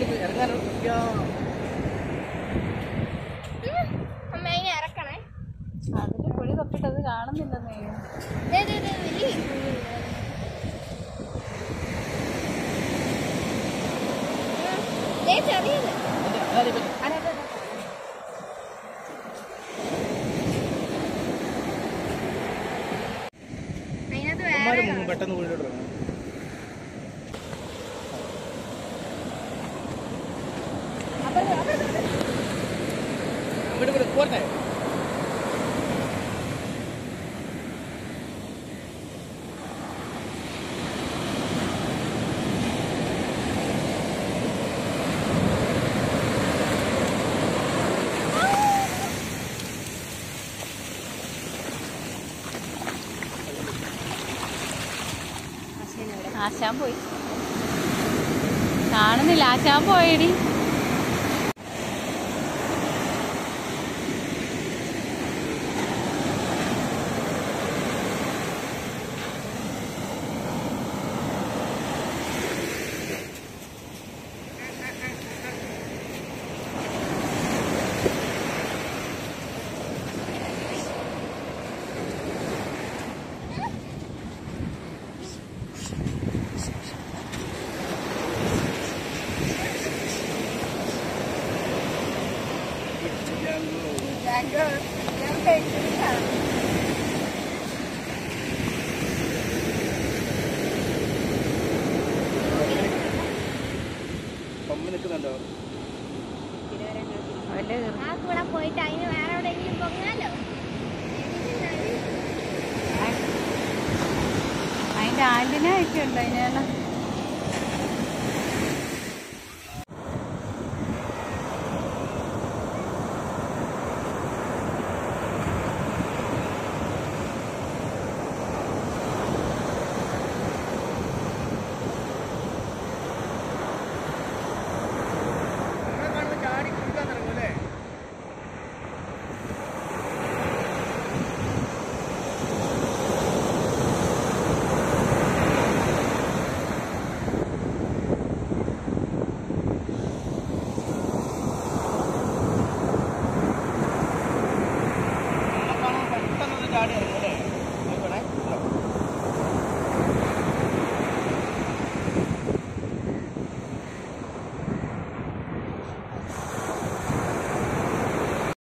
ഇറങ്ങാനോ അമ്മ അതിനെ ഇറക്കണേ അതിന്റെ കുഴി തപ്പിട്ടത് കാണുന്നില്ലെന്നേ ദേ, ദേ, ദേ, വലിയ കുഴിയുണ്ട്. ഉം. ദേ, ചെറിയത് അതിനകത്ത് വേറെ കാണും. പെട്ടെന്ന് വീട്ടിലോട്ട് ഇവിടെ ഇവിടെ പോട്ടെ ആശാൻ പോയി കാണുന്നില്ല ആശാൻ പോയടി ജാങ്കോ, ഞാൻ കഴിച്ചിട്ടാണ്. പമ്പ് നിൽക്കുന്നുണ്ടോ അവന്റെ ആ കൂടെ പോയിട്ട് അതിന് വേറെ എവിടെയെങ്കിലും പൊങ്ങാലോ അതിന്റെ ആന്റിന ഒക്കെ ഉണ്ട് അതിനെല്ലാം